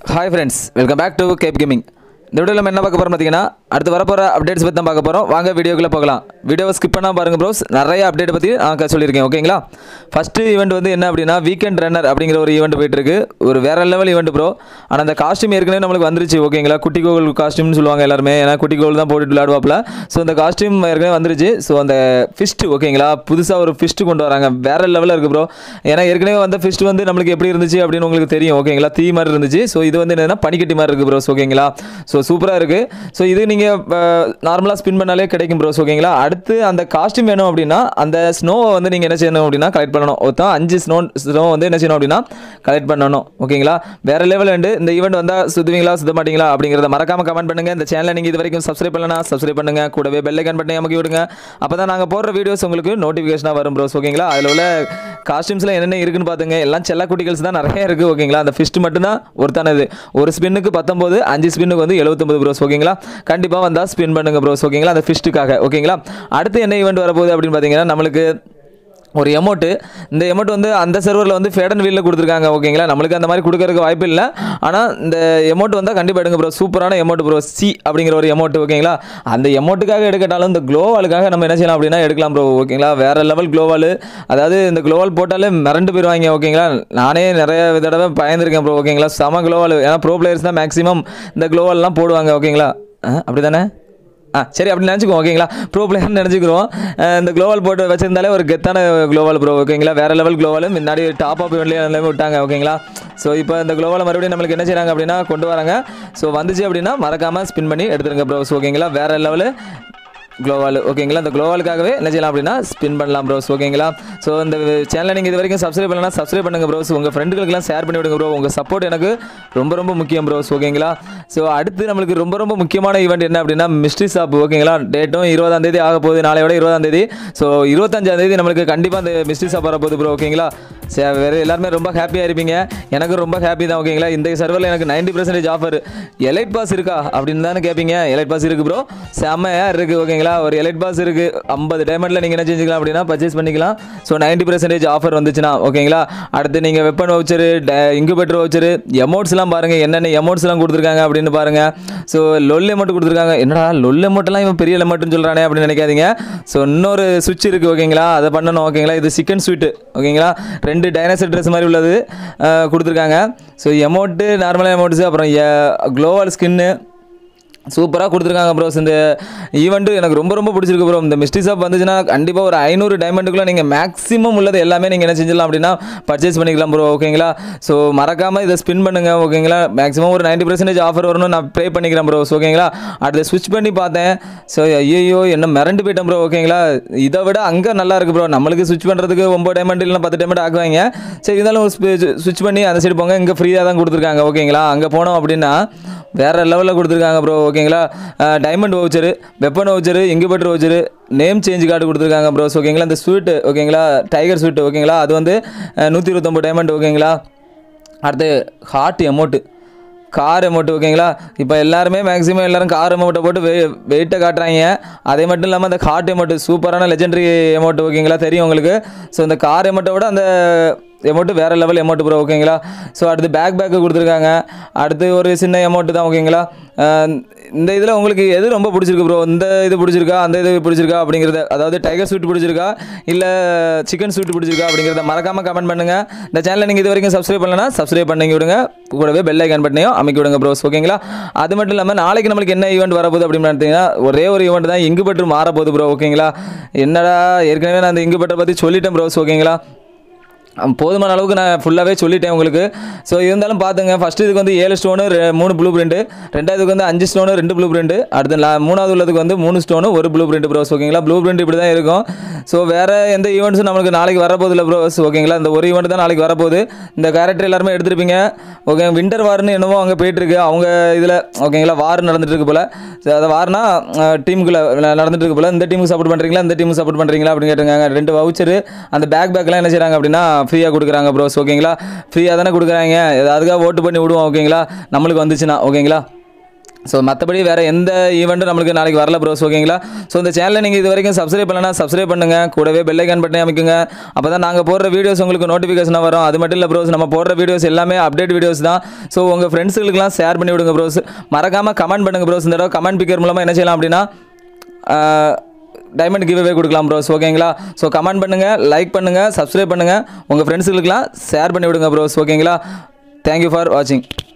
hi friends welcome back to Cap gaming இந்த வீடியோவில் நம்ம என்ன பார்க்க போகிறோம் பார்த்தீங்கன்னா அடுத்து வரப்போகிற அப்டேட்ஸ் பற்றி தான் பார்க்க போகிறோம் வாங்க வீடியோக்குள்ளே போகலாம் வீடியோவை ஸ்கிப் பண்ணால் பாருங்க ப்ரோஸ் நிறைய அப்டேட் பற்றி நான் சொல்லியிருக்கேன் ஓகேங்களா ஃபஸ்ட்டு ஈவெண்ட் வந்து என்ன அப்படின்னா வீக்கெண்ட் ரன்னர் அப்படிங்கிற ஒரு ஈவெண்ட் போயிட்டு இருக்கு ஒரு வேற லெவல் ஈவெண்ட் ப்ரோ ஆனால் அந்த காஸ்டியூம் ஏற்கனவே நம்மளுக்கு வந்துருச்சு ஓகேங்களா குட்டி கோவில் காஸ்டியூம்னு சொல்லுவாங்க எல்லாருமே ஏன்னா குட்டி கோவில் தான் போட்டுட்டு விளையாடுவாப்பில் ஸோ அந்த காஸ்டியூம் ஏற்கனவே வந்துருச்சு ஸோ அந்த ஃபிஸ்ட் ஓகேங்களா புதுசாக ஒரு ஃபிஸ்ட் கொண்டு வராங்க வேற லெவலில் இருக்குது ப்ரோ ஏன்னா ஏற்கனவே வந்த ஃபிஸ்ட் வந்து நம்மளுக்கு எப்படி இருந்துச்சு அப்படின்னு உங்களுக்கு தெரியும் ஓகேங்களா தீ மாதிரி இருந்துச்சு ஸோ இது வந்து என்னன்னா பனிக்கட்டி மாதிரி இருக்குது ப்ரோஸ் ஓகேங்களா ஸோ சூப்பராக இருக்குது ஸோ இது நீங்கள் நார்மலாக ஸ்பின் பண்ணாலே கிடைக்கும் ப்ரோஸ் ஓகேங்களா அடுத்து அந்த காஸ்டியூம் வேணும் அப்படின்னா அந்த ஸ்னோவை வந்து நீங்கள் என்ன செய்யணும் அப்படின்னா கலெக்ட் பண்ணணும் ஒருத்தன் அஞ்சு ஸ்னோ ஸ்னோ வந்து என்ன செய்யணும் அப்படின்னா கலெக்ட் பண்ணணும் ஓகேங்களா வேற லெவல் உண்டு இந்த ஈவெண்ட் வந்தால் சுற்றுவீங்களா சுத்த மாட்டீங்களா அப்படிங்கிறத மறக்காம கமெண்ட் பண்ணுங்க இந்த சேனலை நீங்கள் இது வரைக்கும் சப்ஸ்கிரைப் பண்ணலாம் சப்ஸ்கிரைப் பண்ணுங்க கூடவே பெல் ஐக்கன் பண்ணி அமைக்கி விடுங்க அப்போ தான் நாங்கள் போடுற வீடியோஸ் உங்களுக்கு நோட்டிஃபிகேஷனாக வரும் ப்ரோஸ் ஓகேங்களா அதில் உள்ள காஸ்டியூம்ஸ்லாம் என்னென்ன இருக்குன்னு பார்த்துங்க எல்லாம் செல்ல குட்டிகள்ஸ் தான் நிறைய இருக்குது ஓகேங்களா அந்த ஃபிஸ்ட் மட்டும்தான் ஒருத்தானது ஒரு ஸ்பின்னுக்கு பத்தொம்போது அஞ்சு ஸ்பின்னுக்கு வந்து எழுபத்தொம்பது ப்ரோஸ் ஓகேங்களா கண்டிப்பாக வந்தால் ஸ்பின் பண்ணுங்க ப்ரோஸ் ஓகேங்களா அந்த ஃபிஸ்ட்டுக்காக ஓகேங்களா அடுத்து என்ன ஈவெண்ட் வரப்போகுது அப்படின்னு பார்த்தீங்கன்னா நம்மளுக்கு ஒரு எமௌண்ட்டு இந்த எமௌண்ட் வந்து அந்த சர்வரில் வந்து ஃபேட் அண்ட் வீலில் கொடுத்துருக்காங்க ஓகேங்களா நம்மளுக்கு அந்த மாதிரி கொடுக்கறதுக்கு வாய்ப்பு இல்லை ஆனால் இந்த எமௌண்ட் வந்தால் கண்டிப்பாக எடுங்க ப்ரோ சூப்பரான எமௌண்ட் ப்ரோ சி அப்படிங்கிற ஒரு எமௌண்ட் ஓகேங்களா அந்த எமௌண்ட்டுக்காக எடுக்கட்டாலும் இந்த க்ளோவாலுக்காக நம்ம என்ன செய்யலாம் அப்படின்னா எடுக்கலாம் ப்ரோ ஓகேங்களா வேறு லெவல் க்ளோவால் அதாவது இந்த க்ளோவால் போட்டாலே மிரண்டு போயிடுவாங்க ஓகேங்களா நானே நிறைய தடவை பயந்துருக்கேன் ப்ரோ ஓகேங்களா செம க்ளோவால் ஏன்னா ப்ரோ பிளேயர்ஸ் தான் மேக்ஸிமம் இந்த க்ளோவால்லாம் போடுவாங்க ஓகேங்களா அப்படி தானே ஆ சரி அப்படி நினச்சிக்குவோம் ஓகேங்களா ப்ரோ பிளேயர்னு நினச்சிக்கிறோம் இந்த குளோவல் போட்டு வச்சிருந்தாலே ஒரு கெத்தான குளோவல் ப்ரோ ஓகேங்களா வேற லெவல் குளோவல் முன்னாடி டாப் அப் இவன்லேயே எல்லாமே விட்டாங்க ஓகேங்களா ஸோ இப்போ இந்த குளோவலை மறுபடியும் நம்மளுக்கு என்ன செய்கிறாங்க அப்படின்னா கொண்டு வராங்க ஸோ வந்துச்சு அப்படின்னா மறக்காமல் ஸ்பின் பண்ணி எடுத்துருங்க ப்ரோஸ் ஓகேங்களா வேற லெவலு க்ளோவால் ஓகேங்களா இந்த க்ளோவாலுக்காகவே என்ன செய்யலாம் அப்படின்னா ஸ்பின் பண்ணலாம் ப்ரோஸ் ஓகேங்களா ஸோ இந்த சேனலை நீங்கள் இது வரைக்கும் சப்ஸ்கிரைப் பண்ணலாம் சப்ஸ்கிரைப் பண்ணுங்க ப்ரோஸ் உங்கள் ஃப்ரெண்டுகளுக்கெல்லாம் ஷேர் பண்ணி விடுங்க ப்ரோ உங்கள் சப்போர்ட் எனக்கு ரொம்ப ரொம்ப முக்கியம் ப்ரோஸ் ஓகேங்களா ஸோ அடுத்து நம்மளுக்கு ரொம்ப ரொம்ப முக்கியமான ஈவெண்ட் என்ன அப்படின்னா மிஸ்ட்ரி ஷாப் ஓகேங்களா டேட்டும் இருபதாம் தேதி ஆக போகுது நாளையோட இருபதாம் தேதி ஸோ இருபத்தஞ்சாம் தேதி நம்மளுக்கு கண்டிப்பாக அந்த மிஸ்ட்ரி ஷாப் வரப்போகுது ப்ரோ ஓகேங்களா சரி வேறு எல்லாருமே ரொம்ப ஹாப்பியாக இருப்பீங்க எனக்கு ரொம்ப ஹாப்பி தான் ஓகேங்களா இந்த சர்வரில் எனக்கு ninety percentage offer elite pass இருக்கா அப்படின்னு தானே கேட்பீங்க எலைட் பாஸ் இருக்குது ப்ரோ செம்மையாக இருக்குது ஓகேங்களா ஒரு எலைட் பாஸ் இருக்குது ஐம்பது டைமண்டில் நீங்கள் என்ன செஞ்சுக்கலாம் அப்படின்னா பர்ச்சேஸ் பண்ணிக்கலாம் ஸோ நைன்டி பர்சன்டேஜ் ஆஃபர் வந்துச்சுன்னா ஓகேங்களா அடுத்து நீங்கள் வெப்பன் வவுச்சரு இன்குபேட்டர் வவுச்சரு எமௌண்ட்ஸ்லாம் பாருங்கள் என்னென்ன எமௌண்ட்ஸ்லாம் கொடுத்துருக்காங்க அப்படின்னு பாருங்கள் ஸோ லொல் எமௌண்ட் கொடுத்துருக்காங்க என்னடா லொல் எமௌண்ட்லாம் இவன் பெரிய எமௌண்ட்னு சொல்கிறானே அப்படின்னு நினைக்காதீங்க ஸோ இன்னொரு சுவிட்ச் இருக்குது ஓகேங்களா அதை பண்ணணும் ஓகேங்களா இது சிக்கன் ஸ்வீட்டு ஓகேங்களா ரெண்டு டைனோசர் ட்ரெஸ் மாதிரி உள்ளது அஹ், கொடுத்துருக்காங்க ஸோ எமௌண்ட்டு நார்மலாக எமௌண்ட்ஸு அப்புறம் க்ளோவல் ஸ்கின்னு சூப்பராக கொடுத்துருக்காங்க ப்ரோஸ் இந்த ஈவெண்ட்டு எனக்கு ரொம்ப ரொம்ப பிடிச்சிருக்கு ப்ரோ இந்த மிஸ்டி ஷாப் வந்துச்சுன்னா கண்டிப்பாக ஒரு ஐநூறு டைமண்டுக்குள்ளே நீங்கள் மேக்ஸிமம் உள்ளது எல்லாமே நீங்கள் என்ன செஞ்சிடலாம் அப்படின்னா பர்ச்சேஸ் பண்ணிக்கலாம் ப்ரோ ஓகேங்களா ஸோ மறக்காமல் இதை ஸ்பின் பண்ணுங்கள் ஓகேங்களா மேக்ஸிமம் ஒரு நைன்ட்டி பர்சன்டேஜ் ஆஃபர் வரணும் நான் ப்ரே பண்ணிக்கிறேன் ப்ரோ ஓகேங்களா அடுத்து ஸ்விட்ச் பண்ணி பார்த்தேன் ஸோ ஐயோ என்ன மிரண்டு போயிட்டேன் ப்ரோ ஓகேங்களா இதை விட அங்கே நல்லா இருக்குது ப்ரோ நம்மளுக்கு ஸ்விட்ச் பண்ணுறதுக்கு ஒம்பது டைமண்ட் இல்லைனா பத்து டைமண்ட் ஆக்குவாங்க சரி இருந்தாலும் ஸ்விட்ச் பண்ணி அந்த சைடு போங்க இங்கே ஃப்ரீயாக தான் கொடுத்துருக்காங்க ஓகேங்களா அங்கே போனோம் அப்படின்னா வேறு லெவலில் கொடுத்துருக்காங்க ப்ரோ ஓகேங்களா diamond voucher weapon voucher incubator voucher name change card கொடுத்துருக்காங்க ப்ரோஸ் ஓகேங்களா இந்த ஸ்வீட்டு ஓகேங்களா டைகர் ஸ்வீட் ஓகேங்களா அது வந்து நூற்றி இருபத்தொம்பது டைமண்ட் ஓகேங்களா அடுத்து ஹார்ட் எமௌண்ட்டு கார் அமௌண்ட் ஓகேங்களா இப்போ எல்லாருமே மேக்ஸிமம் எல்லாரும் கார் அமௌண்ட்டை போட்டு வெ வெயிட்டை காட்டுறாங்க அதே மட்டும் இல்லாமல் அந்த ஹார்ட் அமௌண்ட் சூப்பரான லெஜெண்டரி அமௌண்ட் ஓகேங்களா தெரியும் உங்களுக்கு ஸோ இந்த கார் அமௌண்ட்டை விட அந்த அமௌண்ட்டு வேறு லெவல் அமௌண்ட் ப்ரோ ஓகேங்களா ஸோ அடுத்து பேக் பேக்கு கொடுத்துருக்காங்க அடுத்து ஒரு சின்ன அமௌண்ட்டு தான் ஓகேங்களா அஹ் இந்த இதில் உங்களுக்கு எது ரொம்ப பிடிச்சிருக்கு ப்ரோ இந்த இது பிடிச்சிருக்கா அந்த இது பிடிச்சிருக்கா அப்படிங்கிறத அதாவது டைகர் ஸ்வீட் பிடிச்சிருக்கா இல்லை சிக்கன் ஸ்வீட் பிடிச்சிருக்கா அப்படிங்கிறத மறக்காமல் கமெண்ட் பண்ணுங்கள் இந்த சேனலை நீங்கள் இது வரைக்கும் சப்ஸ்கிரைப் பண்ணலன்னா சப்ஸ்கிரைப் பண்ணி விடுங்க கூடவே பெல் ஐக்கான் பட்டனையும் அமைக்கி விடுங்க ப்ரோஸ் ஓகேங்களா அது மட்டும் இல்லாமல் நாளைக்கு நம்மளுக்கு என்ன ஈவெண்ட் வரப்போகுது அப்படின்னு பார்த்தீங்கன்னா ஒரே ஒரு ஈவெண்ட் தான் இங்கு பெற்று மாறப்போகுது ப்ரோ ஓகேங்களா என்னடா ஏற்கனவே நான் அந்த இங்கு பெட்டரை பற்றி சொல்லிட்டேன் ப்ரோஸ் ஓகேங்களா அம், போதுமான அளவுக்கு நான் ஃபுல்லாகவே சொல்லிட்டேன் உங்களுக்கு ஸோ இருந்தாலும் பார்த்துங்க ஃபஸ்ட்டு இதுக்கு வந்து ஏழு ஸ்டோனு மூணு ப்ளூ பிரிண்ட்டு ரெண்டாவதுக்கு வந்து அஞ்சு ஸ்டோனு ரெண்டு ப்ளூ பிரிண்ட்டு அடுத்து லா மூணாவது உள்ளதுக்கு வந்து மூணு ஸ்டோனு ஒரு ப்ளூ பிரிண்ட் ப்ரோஸ் ஓகேங்களா ப்ளூ பிரிண்ட் இப்படி தான் இருக்கும் ஸோ வேறு எந்த ஈவெண்ட்ஸும் நம்மளுக்கு நாளைக்கு வரப்போகுது இல்லை ப்ரோஸ் ஓகேங்களா இந்த ஒரு ஈவெண்ட் தான் நாளைக்கு வரப்போகுது இந்த கேரக்டர் எல்லாருமே எடுத்திருப்பீங்க ஓகே விண்டர் வார்னு என்னவோ அங்கே போயிட்டுருக்கு அவங்க இதில் ஓகேங்களா வார் நடந்துட்டு இருக்கு போல் ஸோ அதை வார்னா டீமுக்குள்ளே நடந்துட்டு இருக்கு போல் இந்த டீமுக்கு சப்போர்ட் பண்ணுறீங்களா இந்த டீமுக்கு சப்போர்ட் பண்ணுறீங்களா அப்படின்னு கேட்டுருக்காங்க ரெண்டு வவுச்சரு அந்த பேக் பேக்லாம் என்ன செய்கிறாங்க அப்படின்னா ஃப்ரீயாக கொடுக்குறாங்க ப்ரோஸ் ஓகேங்களா ஃப்ரீயாக தானே கொடுக்குறாங்க அதுக்காக ஓட்டு பண்ணி விடுவோம் ஓகேங்களா நம்மளுக்கு வந்துச்சுன்னா ஓகேங்களா ஸோ மற்றபடி வேறு எந்த ஈவெண்ட்டும் நம்மளுக்கு நாளைக்கு வரல ப்ரோஸ் ஓகேங்களா ஸோ இந்த சேனலை நீங்கள் இது வரைக்கும் சப்ஸ்கிரைப் பண்ணலனா சப்ஸ்கிரைப் பண்ணுங்கள் கூடவே பெல் ஐக்கான் பட்டனை அமைக்குங்க அப்போ தான் நாங்கள் போடுற வீடியோஸ் உங்களுக்கு நோட்டிஃபிகேஷனாக வரும் அது மட்டும் இல்லை ப்ரோஸ் நம்ம போடுற வீடியோஸ் எல்லாமே அப்டேட் வீடியோஸ் தான் ஸோ உங்கள் ஃப்ரெண்ட்ஸுகளுக்குலாம் ஷேர் பண்ணி விடுங்க ப்ரோஸ் மறக்காமல் கமெண்ட் பண்ணுங்கள் ப்ரோஸ் இந்த தடவை கமெண்ட் பிக்கர் மூலமாக என்ன செய்யலாம் அப்படின்னா டைமண்ட் கிவ்அவே கொடுக்கலாம் ப்ரோஸ் ஓகேங்களா ஸோ கமெண்ட் பண்ணுங்கள் லைக் பண்ணுங்கள் சப்ஸ்கிரைப் பண்ணுங்கள் உங்கள் ஃப்ரெண்ட்ஸுகளுக்குலாம் ஷேர் பண்ணி விடுங்க ப்ரோஸ் ஓகேங்களா தேங்க்யூ ஃபார் வாட்சிங்